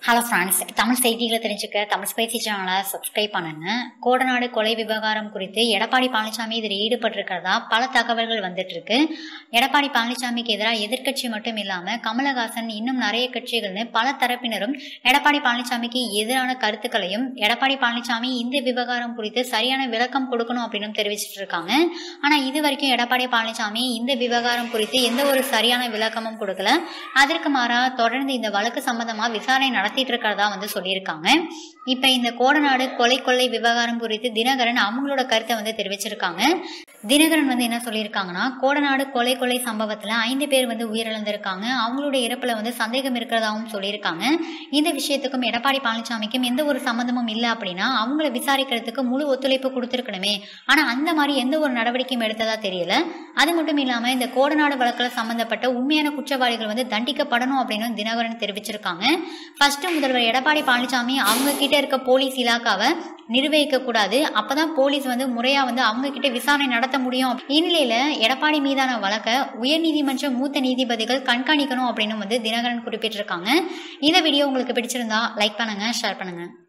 hello friends Tamil செய்திகளை தெரிஞ்சுக்க Tamil spicy சேனலை சப்ஸ்கிரைப் பண்ணுங்க கோடநாடு கொலை விவகாரம் குறித்து எடப்பாடி பழனிசாமி இதில் ஈடுபட்டிருக்கிறதா பல தகவல்கள் வந்துட்டு இருக்கு எடப்பாடி பழனிசாமிக்கு எதிராக எதிர்க்கட்சி மட்டும் இல்லாமல் கமலஹாசன் இன்னும் நிறைய கட்சிகள்னு பல தரப்பினரும் எடப்பாடி பழனிசாமிக்கு எதிரான கருத்துக்களையும் எடப்பாடி பழனிசாமி இந்த விவகாரம் குறித்து சரியான விளக்கம் கொடுக்கணும் அப்படின்னு தெரிவிச்சிட்டு இருக்காங்க ஆனால் இது வரைக்கும் எடப்பாடி பழனிசாமி இந்த விவகாரம் குறித்து எந்த ஒரு சரியான விளக்கமும் கொடுக்கல அதற்கு மாறா தொடர்ந்து இந்த வழக்கு சம்பந்தமா விசாரணை நடத்திட்டு இருக்கிறதா வந்து சொல்லியிருக்காங்க இப்ப இந்த கோடநாடு கொலை கொள்ளை விவகாரம் குறித்து தினகரன் அவங்களோட கருத்தை வந்து தெரிவிச்சிருக்காங்க தினகரன் வந்து என்ன சொல்லியிருக்காங்கன்னா கோடநாடு கொலை கொள்ளை சம்பவத்துல ஐந்து பேர் வந்து உயிரிழந்திருக்காங்க அவங்களுடைய இறப்புல வந்து சந்தேகம் இருக்கிறதாவும் சொல்லியிருக்காங்க இந்த விஷயத்துக்கும் எடப்பாடி பழனிசாமிக்கும் எந்த ஒரு சம்மந்தமும் இல்லை அப்படின்னா அவங்கள விசாரிக்கிறதுக்கு முழு ஒத்துழைப்பு கொடுத்துருக்கணுமே ஆனா அந்த மாதிரி எந்த ஒரு நடவடிக்கையும் எடுத்ததா தெரியல அது மட்டும் இல்லாம இந்த கோடநாடு வழக்கில் சம்பந்தப்பட்ட உண்மையான குற்றவாளிகள் வந்து தண்டிக்கப்படணும் அப்படின்னு தினகரன் தெரிவிச்சிருக்காங்க ஃபர்ஸ்ட் முதல்வர் எடப்பாடி பழனிசாமி அவங்க கிட்ட இருக்க போலீஸ் இலாக்காவை நிர்வகிக்க கூடாது அப்பதான் போலீஸ் வந்து முறையா வந்து அவங்க கிட்ட விசாரணை நடத்த முடியும் இந்நிலையில எடப்பாடி மீதான வழக்கை உயர்நீதிமன்ற மூத்த நீதிபதிகள் கண்காணிக்கணும் அப்படின்னு வந்து தினகரன் குறிப்பிட்டிருக்காங்க இந்த வீடியோ உங்களுக்கு பிடிச்சிருந்தா லைக் பண்ணுங்க ஷேர் பண்ணுங்க